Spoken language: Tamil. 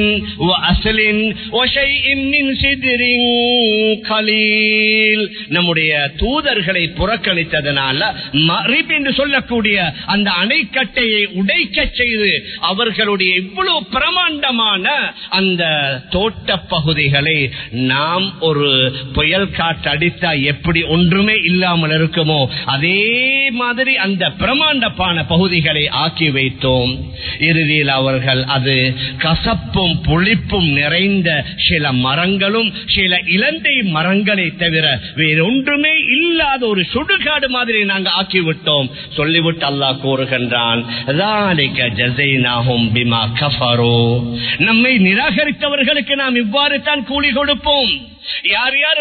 وأصل وشيء من سدر قليل நம்முடைய தூதர்களை புறக்கணித்ததனால மரிப் என்று சொல்லக்கூடிய அந்த அணைக்கட்டையை உடைக்க செய்து அவர்களுடைய இவ்வளவு பிரமாண்டமான அந்த தோட்ட பகுதிகளை நாம் ஒரு புயல் காற்று அடித்தா எப்படி ஒன்றுமே இல்லாமல் இருக்குமோ அதே மாதிரி அந்த பிரமாண்டமான பகுதிகளை ஆக்கி வைத்தோம் இறுதியில் அவர்கள் அது கசப்பும் புளிப்பும் நிறைந்த சில மரங்களும் சில இலந்தை மரங்களை தவிர வேறொன்றுமே இல்லாத ஒரு சுடுகாடு மாதிரி நாங்கள் ஆக்கிவிட்டோம் சொல்லிவிட்டு அல்லாஹ் கூறுகின்றான் ذَلِكَ جَزَيْنَاهُمْ بِمَا كَفَرُوا நம்மை நிராகரித்தவர்களுக்கு நாம் இவ்வாறு தான் கூலி கொடுப்போம் யார் யார்